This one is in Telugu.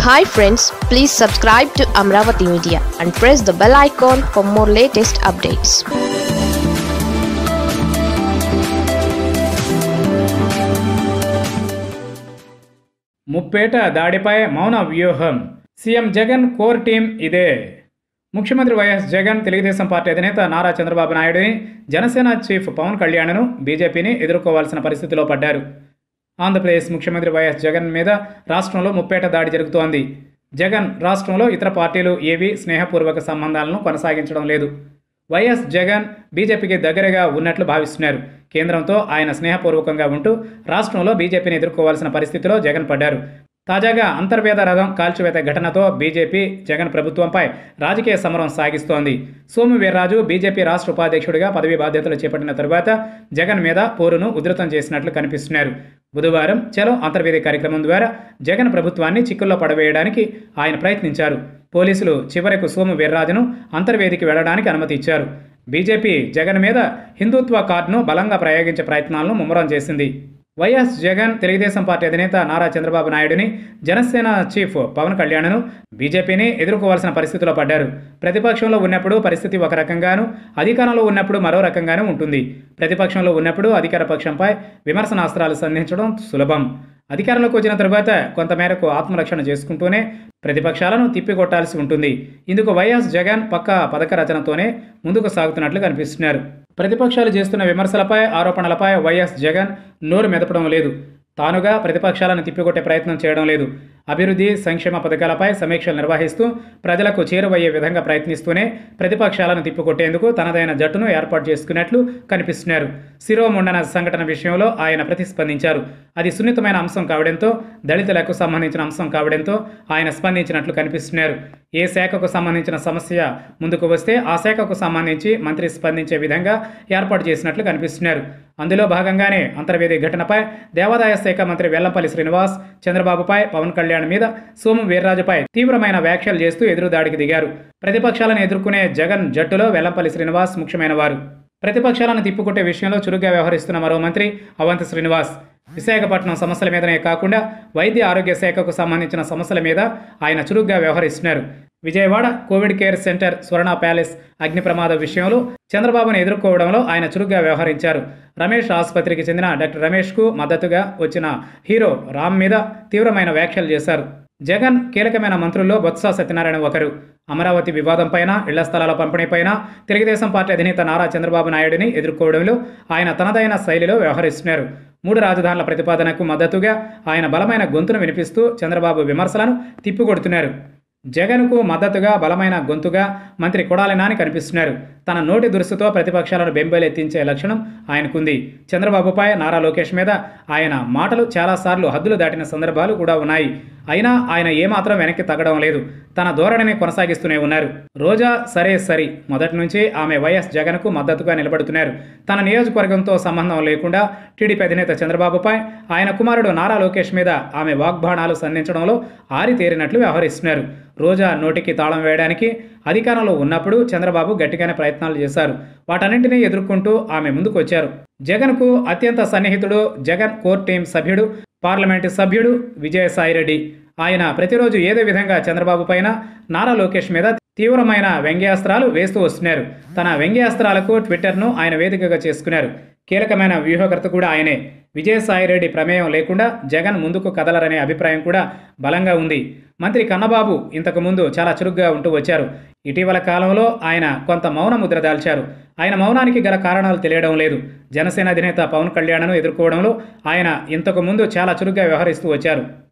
hi friends please subscribe to Amaravati media and press the bell icon for more latest updates ముప్పేట దాడిపై మౌన వ్యూహం సీఎం జగన్ కోర్ టీం ఇదే ముఖ్యమంత్రి వైఎస్ జగన్ తెలుగుదేశం పార్టీ అధినేత నారా చంద్రబాబు నాయుడిని జనసేన చీఫ్ పవన్ కళ్యాణ్ను బీజేపీని ఎదుర్కోవాల్సిన పరిస్థితిలో పడ్డారు ఆంధ్రప్రదేశ్ ముఖ్యమంత్రి వైఎస్ జగన్ మీద రాష్ట్రంలో ముప్పేట దాడి జరుగుతోంది జగన్ రాష్ట్రంలో ఇతర పార్టీలు ఏవీ స్నేహపూర్వక సంబంధాలను కొనసాగించడం లేదు వైఎస్ జగన్ బీజేపీకి దగ్గరగా ఉన్నట్లు భావిస్తున్నారు కేంద్రంతో ఆయన స్నేహపూర్వకంగా ఉంటూ రాష్ట్రంలో బీజేపీని ఎదుర్కోవాల్సిన పరిస్థితిలో జగన్ పడ్డారు తాజాగా అంతర్వేద రథం కాల్చివేత ఘటనతో బీజేపీ జగన్ ప్రభుత్వంపై రాజకీయ సమరం సాగిస్తోంది సోము వీర్రాజు బీజేపీ రాష్ట్ర ఉపాధ్యక్షుడిగా పదవి బాధ్యతలు చేపట్టిన తరువాత జగన్ మీద పోరును ఉధృతం చేసినట్లు కనిపిస్తున్నారు బుధవారం చలో అంతర్వేది కార్యక్రమం ద్వారా జగన్ ప్రభుత్వాన్ని చిక్కుల్లో పడవేయడానికి ఆయన ప్రయత్నించారు పోలీసులు చివరకు సోము వీర్రాజును అంతర్వేదికి వెళ్లడానికి అనుమతి ఇచ్చారు బీజేపీ జగన్ మీద హిందుత్వ కార్డును బలంగా ప్రయోగించే ప్రయత్నాలను ముమ్మరం చేసింది వైఎస్ జగన్ తెలుగుదేశం పార్టీ అధినేత నారా చంద్రబాబు నాయుడిని జనసేన చీఫ్ పవన్ కళ్యాణ్ను బీజేపీని ఎదుర్కోవాల్సిన పరిస్థితిలో పడ్డారు ప్రతిపక్షంలో ఉన్నప్పుడు పరిస్థితి ఒక రకంగాను అధికారంలో ఉన్నప్పుడు మరో రకంగానూ ఉంటుంది ప్రతిపక్షంలో ఉన్నప్పుడు అధికార పక్షంపై విమర్శనాస్త్రాలు సంధించడం సులభం అధికారంలోకి వచ్చిన తరువాత కొంతమేరకు ఆత్మరక్షణ చేసుకుంటూనే ప్రతిపక్షాలను తిప్పికొట్టాల్సి ఉంటుంది ఇందుకు వైఎస్ జగన్ పక్క పథక రచనతోనే ముందుకు సాగుతున్నట్లు కనిపిస్తున్నారు ప్రతిపక్షాలు చేస్తున్న విమర్శలపై ఆరోపణలపై వైఎస్ జగన్ నోరు మెదపడం లేదు తానుగా ప్రతిపక్షాలను తిప్పికొట్టే ప్రయత్నం చేయడం లేదు అభివృద్ధి సంక్షేమ పథకాలపై సమీక్షలు నిర్వహిస్తూ ప్రజలకు చేరువయ్యే విధంగా ప్రయత్నిస్తూనే ప్రతిపక్షాలను తిప్పికొట్టేందుకు తనదైన జట్టును ఏర్పాటు చేసుకున్నట్లు కనిపిస్తున్నారు శిరోముండన సంఘటన విషయంలో ఆయన ప్రతిస్పందించారు అది సున్నితమైన అంశం కావడంతో దళితులకు సంబంధించిన అంశం కావడంతో ఆయన స్పందించినట్లు కనిపిస్తున్నారు ఏ శాఖకు సంబంధించిన సమస్య ముందుకు వస్తే ఆ శాఖకు సంబంధించి మంత్రి స్పందించే విధంగా ఏర్పాటు చేసినట్లు కనిపిస్తున్నారు అందులో భాగంగానే అంతర్వేది ఘటనపై దేవాదాయ శాఖ మంత్రి వెల్లంపల్లి శ్రీనివాస్ చంద్రబాబుపై పవన్ కళ్యాణ్ మీద సోము వీర్రాజుపై తీవ్రమైన వ్యాఖ్యలు చేస్తూ ఎదురుదాడికి దిగారు ప్రతిపక్షాలను ఎదుర్కొనే జగన్ జట్టులో వెల్లంపల్లి శ్రీనివాస్ ముఖ్యమైన వారు ప్రతిపక్షాలను తిప్పుకొట్టే విషయంలో చురుగ్గా వ్యవహరిస్తున్న మరో మంత్రి అవంతి శ్రీనివాస్ విశాఖపట్నం సమస్యల మీదనే కాకుండా వైద్య ఆరోగ్య శాఖకు సంబంధించిన సమస్యల మీద ఆయన చురుగ్గా వ్యవహరిస్తున్నారు Vijayawada covid care centre Swarna palace అగ్ని ప్రమాద విషయంలో చంద్రబాబును ఎదుర్కోవడంలో ఆయన చురుగ్గా వ్యవహరించారు రమేష్ ఆసుపత్రికి చెందిన డాక్టర్ రమేష్కు మద్దతుగా వచ్చిన హీరో రామ్ మీద తీవ్రమైన వ్యాఖ్యలు చేశారు జగన్ కీలకమైన మంత్రుల్లో బొత్స సత్యనారాయణ ఒకరు అమరావతి వివాదంపైన ఇళ్ల స్థలాల పంపిణీపైన తెలుగుదేశం పార్టీ అధినేత నారా చంద్రబాబు నాయుడిని ఎదుర్కోవడంలో ఆయన తనదైన శైలిలో వ్యవహరిస్తున్నారు మూడు రాజధానుల ప్రతిపాదనకు మద్దతుగా ఆయన బలమైన గొంతును వినిపిస్తూ చంద్రబాబు విమర్శలను తిప్పికొడుతున్నారు జగన్కు మద్దతుగా బలమైన గొంతుగా మంత్రి కొడాలి నాని కనిపిస్తున్నారు తన నోటి దురుసుతో ప్రతిపక్షాలను బెంబేలెత్తించే లక్షణం ఆయనకుంది చంద్రబాబుపై నారా లోకేష్ మీద ఆయన మాటలు చాలాసార్లు హద్దులు దాటిన సందర్భాలు కూడా ఉన్నాయి అయినా ఆయన ఏమాత్రం వెనక్కి తగ్గడం లేదు తన ధోరణిని కొనసాగిస్తూనే ఉన్నారు రోజా సరే సరి మొదటి నుంచి ఆమె వైఎస్ జగన్కు మద్దతుగా నిలబడుతున్నారు తన నియోజకవర్గంతో సంబంధం లేకుండా టీడీపీ అధినేత చంద్రబాబుపై ఆయన కుమారుడు నారా లోకేష్ మీద ఆమె వాగ్బాణాలు సంధించడంలో ఆరితేరినట్లు వ్యవహరిస్తున్నారు రోజా నోటికి తాళం వేయడానికి అధికారంలో ఉన్నప్పుడు చంద్రబాబు గట్టిగానే ప్రయత్నాలు చేశారు వాటన్నింటినీ ఎదుర్కొంటూ ఆమె ముందుకు వచ్చారు జగన్కు అత్యంత సన్నిహితుడు జగన్ కోర్ టీం సభ్యుడు పార్లమెంటు సభ్యుడు విజయసాయిరెడ్డి ఆయన ప్రతిరోజు ఏదో విధంగా చంద్రబాబు పైన నారా లోకేష్ మీద తీవ్రమైన వ్యంగ్యాస్త్రాలు వేస్తూ వస్తున్నారు తన వ్యంగ్యాస్త్రాలకు ట్విట్టర్ను ఆయన వేదికగా చేసుకున్నారు కీలకమైన వ్యూహకర్త కూడా ఆయనే విజయసాయిరెడ్డి ప్రమేయం లేకుండా జగన్ ముందుకు కదలరనే అభిప్రాయం కూడా బలంగా ఉంది మంత్రి కన్నబాబు ఇంతకుముందు చాలా చురుగ్గా ఉంటూ వచ్చారు ఇటీవల కాలంలో ఆయన కొంత మౌన ముద్ర దాల్చారు ఆయన మౌనానికి గల కారణాలు తెలియడం లేదు జనసేన అధినేత పవన్ కళ్యాణ్ను ఎదుర్కోవడంలో ఆయన ఇంతకు ముందు చాలా చురుగ్గా వ్యవహరిస్తూ వచ్చారు